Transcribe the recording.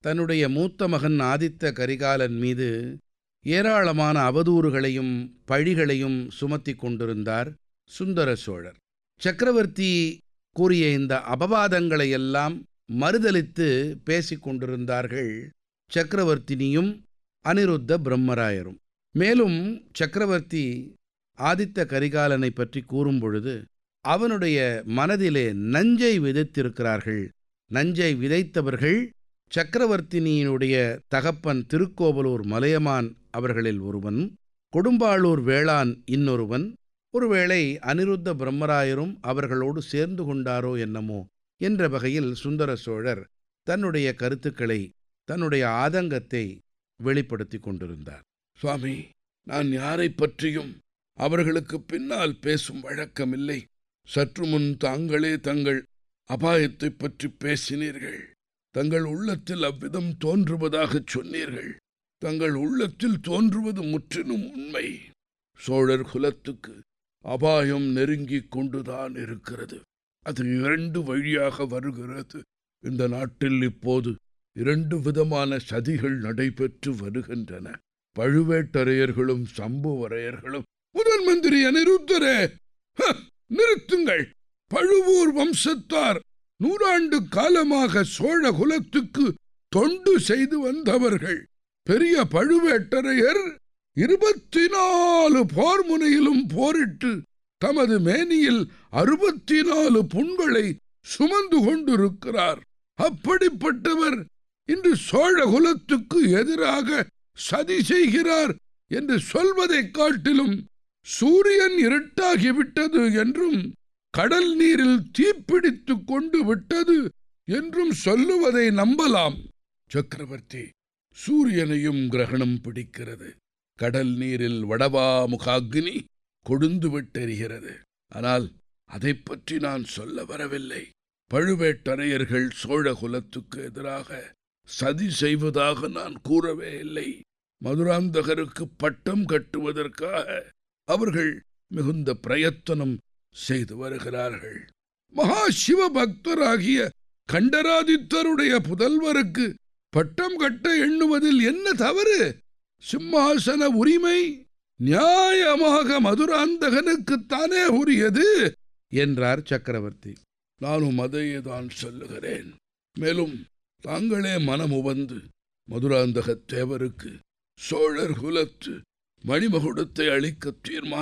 தன்னுடைய மூத்த மகன் ஆதித்த கரிகாலன் மீது ஏராளமான அவதூறுகளையும் பழிகளையும் சுமத்திக் கொண்டிருந்தார் சுந்தர சோழர் சக்கரவர்த்தி கூறிய இந்த அபவாதங்களையெல்லாம் மறுதலித்து பேசிக் கொண்டிருந்தார்கள் சக்கரவர்த்தினியும் அனிருத்த பிரம்மராயரும் மேலும் சக்கரவர்த்தி ஆதித்த கரிகாலனை பற்றி கூறும் பொழுது அவனுடைய மனதிலே நஞ்சை விதைத்திருக்கிறார்கள் நஞ்சை விதைத்தவர்கள் சக்கரவர்த்தினியினுடைய தகப்பன் திருக்கோவலூர் மலையமான் அவர்களில் ஒருவன் கொடும்பாளூர் வேளான் இன்னொருவன் ஒருவேளை அனிருத்த பிரம்மராயரும் அவர்களோடு சேர்ந்து கொண்டாரோ என்னமோ என்ற வகையில் சுந்தர சோழர் தன்னுடைய கருத்துக்களை தன்னுடைய ஆதங்கத்தை வெளிப்படுத்திக் கொண்டிருந்தார் சுவாமி நான் யாரை பற்றியும் அவர்களுக்கு பின்னால் பேசும் வழக்கமில்லை சற்று முன் தாங்களே தங்கள் அபாயத்தைப் பற்றி பேசினீர்கள் தங்கள் உள்ளத்தில் அவ்விதம் தோன்றுவதாகச் சொன்னீர்கள் தங்கள் உள்ளத்தில் தோன்றுவது முற்றிலும் உண்மை சோழர் குலத்துக்கு அபாயம் நெருங்கிக் கொண்டுதான் இருக்கிறது அது இரண்டு வழியாக வருகிறது இந்த நாட்டில் இப்போது இரண்டு விதமான சதிகள் நடைபெற்று வருகின்றன பழுவேட்டரையர்களும் சம்புவரையர்களும் முதன் மந்திரி அனிருத்தரே ஹ, நிறுத்துங்கள் பழுவூர் வம்சத்தார் நூறாண்டு காலமாக சோழ குலத்துக்கு தொண்டு செய்து வந்தவர்கள் பெரிய பழுவேட்டரையர் இருபத்தி நாலு போர் முனையிலும் போரிட்டு தமது மேனியில் அறுபத்தி நாலு புண்களை சுமந்து கொண்டிருக்கிறார் அப்படிப்பட்டவர் இன்று சோழ குலத்துக்கு எதிராக சதி செய்கிறார் என்று சொல்வதைக் காட்டிலும் சூரியன் இருட்டாகிவிட்டது என்றும் கடல் நீரில் தீப்பிடித்துக் கொண்டு விட்டது என்றும் சொல்லுவதை நம்பலாம் சக்கரவர்த்தி சூரியனையும் கிரகணம் பிடிக்கிறது கடல் நீரில் வடவா முகாக்னி கொழுந்து விட்டெறிகிறது ஆனால் அதைப் பற்றி நான் சொல்ல வரவில்லை பழுவேட்டரையர்கள் சோழ குலத்துக்கு எதிராக சதி செய்வதாக நான் கூறவே இல்லை மதுராந்தகருக்கு பட்டம் கட்டுவதற்காக அவர்கள் மிகுந்த பிரயத்தனம் செய்து வருகிறார்கள் மகா சிவ பக்தராகிய கண்டராதித்தருடைய புதல்வருக்கு பட்டம் கட்ட எண்ணுவதில் என்ன தவறு சிம்மாசன உரிமை நியாயமாக மதுராந்தகனுக்குத்தானே உரியது என்றார் சக்கரவர்த்தி நானும் அதையே தான் சொல்லுகிறேன் மேலும் தாங்களே மனமுவந்து மதுராந்தகத் தேவருக்கு சோழர் குலத்து மணிமகுடத்தை அளிக்க தீர்மானம்